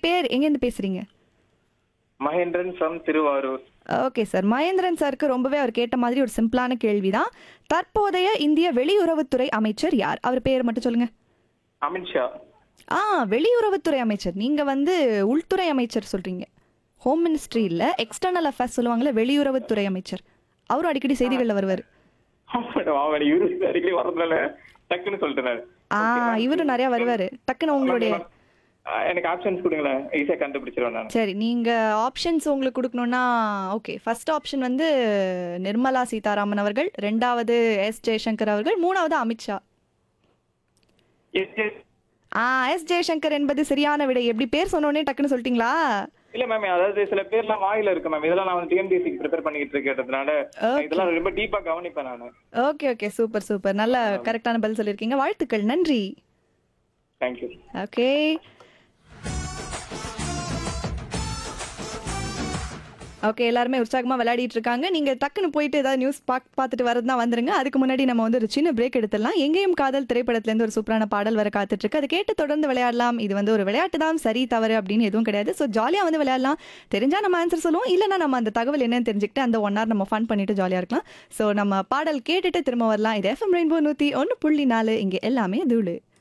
பேர் எங்கேருந்து பேசுறீங்க Mahendran from Thiruvarur okay sir Mahendran சாருக்கு ரொம்பவே அவர் கேட்ட மாதிரி ஒரு சிம்பிளான கேள்விதான் தற்போதைய இந்திய வெளியுறவுத்துறை அமைச்சர் யார் அவர் பேர் மட்டும் சொல்லுங்க அமித்ஷா ஆ வெளியுறவுத்துறை அமைச்சர் நீங்க வந்து உள்துறை அமைச்சர் சொல்றீங்க ஹோம் மினிஸ்ட்ரி இல்ல எக்ஸ்டர்னல் அஃபேர்ஸ் சொல்லுவாங்கல்ல வெளியுறவுத்துறை அமைச்சர் அவரும் அடிக்கடி செய்திகள்ல வருவார் மேடம் அவன் இவரு அடிக்கடி வரதுனால டக்குன்னு சொல்லிட்டேன் நான். ஆ இவரும் நிறைய வருவாரு டக்குன்னு உங்களுடைய ஆ, எனக்கு ஆப்ஷன்ஸ் கொடுங்களேன் ஈஸியா கண்டுபிடிச்சிருவேன் நான் சரி நீங்க ஆப்ஷன்ஸ் உங்களுக்கு கொடுக்கணும்னா ஓகே ஃபர்ஸ்ட் ஆப்ஷன் வந்து நிர்மலா சீதாராமன் அவர்கள் ரெண்டாவது எஸ் ஜெயசங்கர் அவர்கள் மூணாவது அமித்ஷா எஸ், எஸ். ஆ எஸ் ஜெயசங்கர் என்பது சரியான விடை எப்படி பேர் சொன்னோடனே டக்குன்னு சொல்லிட்டீங்களா இல்ல மேம் அதாவது சில பேர்லாம் வாயில இருக்கு மேம் இதெல்லாம் நான் வந்து டிஎன்பிஎஸ்சிக்கு ப்ரிப்பேர் பண்ணிட்டு இருக்கிறதுனால இதெல்லாம் ரொம்ப டீப்பா கவனிப்பேன் நானு ஓகே ஓகே சூப்பர் சூப்பர் நல்ல கரெக்டான பதில் சொல்லியிருக்கீங்க வாழ்த்துக்கள் நன்றி தேங்க்யூ ஓகே ஓகே எல்லாருமே உற்சாகமா விளையாடிட்டு இருக்காங்க நீங்க டக்குன்னு போயிட்டு ஏதாவது நியூஸ் பாக் பார்த்துட்டு வரதுனா வந்துருங்க அதுக்கு முன்னாடி நம்ம வந்து ஒரு சின்ன பிரேக் எடுத்துடலாம் எங்கேயும் காதல் திரைப்படத்துல இருந்து ஒரு சூப்பரான பாடல் வர காத்துட்டு இருக்கு அதை கேட்டு தொடர்ந்து விளையாடலாம் இது வந்து ஒரு விளையாட்டு தான் சரி தவறு அப்படின்னு எதுவும் கிடையாது ஸோ ஜாலியா வந்து விளையாடலாம் தெரிஞ்சா நம்ம ஆன்சர் சொல்லுவோம் இல்லைன்னா நம்ம அந்த தகவல் என்னன்னு தெரிஞ்சுக்கிட்டு அந்த ஒன் ஹவர் நம்ம ஃபன் பண்ணிட்டு ஜாலியா இருக்கலாம் ஸோ நம்ம பாடல் கேட்டுட்டு திரும்ப வரலாம் இது எஃப்எம் ரெயின்போ நூத்தி ஒன்று புள்ளி நாலு இங்க எல்லாமே தூளு